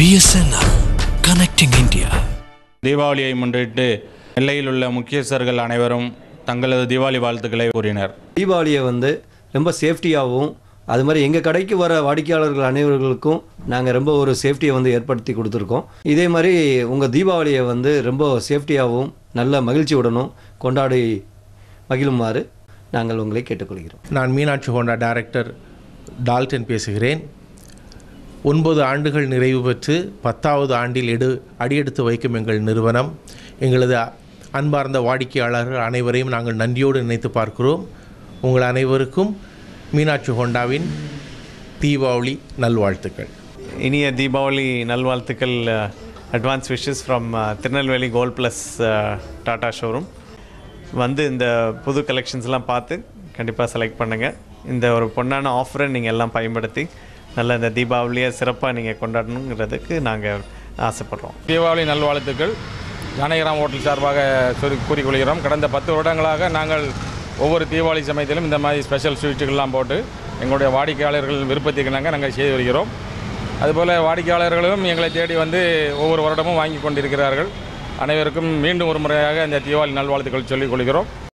BSNL Connecting India. தீபாவளியை முன்னிட்டு நெல்லையில் உள்ள முக்கியஸ்தர்கள் அனைவரும் தங்களது தீபாவளி வாழ்த்துக்களை கூறினர் தீபாவளியை வந்து ரொம்ப சேஃப்டியாகவும் அது மாதிரி எங்கள் கடைக்கு வர வாடிக்கையாளர்கள் அனைவர்களுக்கும் நாங்கள் ரொம்ப ஒரு சேஃப்டியை வந்து ஏற்படுத்தி கொடுத்துருக்கோம் இதே மாதிரி உங்கள் தீபாவளியை வந்து ரொம்ப சேஃப்டியாகவும் நல்ல மகிழ்ச்சியுடனும் கொண்டாடி மகிழுமாறு நாங்கள் உங்களை கேட்டுக்கொள்கிறோம் நான் மீனாட்சி ஹோண்டா டைரக்டர் டால்டன் பேசுகிறேன் ஒன்பது ஆண்டுகள் நிறைவு பெற்று பத்தாவது ஆண்டில் எடு அடியெடுத்து வைக்கும் எங்கள் நிறுவனம் எங்களது அன்பார்ந்த வாடிக்கையாளர்கள் அனைவரையும் நாங்கள் நன்றியோடு நினைத்து பார்க்கிறோம் உங்கள் அனைவருக்கும் மீனாட்சி ஹோண்டாவின் தீபாவளி நல்வாழ்த்துக்கள் இனிய தீபாவளி நல்வாழ்த்துக்கள் advance wishes from Tirunelveli Goldplus Tata showroom வந்து இந்த புது கலெக்ஷன்ஸ்லாம் பார்த்து கண்டிப்பாக செலக்ட் பண்ணுங்கள் இந்த ஒரு பொன்னான ஆஃபரை நீங்கள் எல்லாம் பயன்படுத்தி நல்ல இந்த தீபாவளியை சிறப்பாக நீங்கள் கொண்டாடணுங்கிறதுக்கு நாங்கள் ஆசைப்படுறோம் தீபாவளி நல்வாழ்த்துக்கள் ஜானகிராம் ஹோட்டல் சார்பாக சொல்லி கூறிக்கொள்கிறோம் கடந்த பத்து வருடங்களாக நாங்கள் ஒவ்வொரு தீபாவளி சமயத்திலும் இந்த மாதிரி ஸ்பெஷல் ஸ்வீட்டுகள்லாம் போட்டு எங்களுடைய வாடிக்கையாளர்கள் விருப்பத்துக்கு நாங்கள் நாங்கள் செய்து வருகிறோம் அதுபோல் வாடிக்கையாளர்களும் எங்களை தேடி வந்து ஒவ்வொரு வருடமும் வாங்கி கொண்டிருக்கிறார்கள் அனைவருக்கும் மீண்டும் ஒரு முறையாக இந்த தீபாவளி நல்வாழ்த்துக்கள் சொல்லிக் கொள்கிறோம்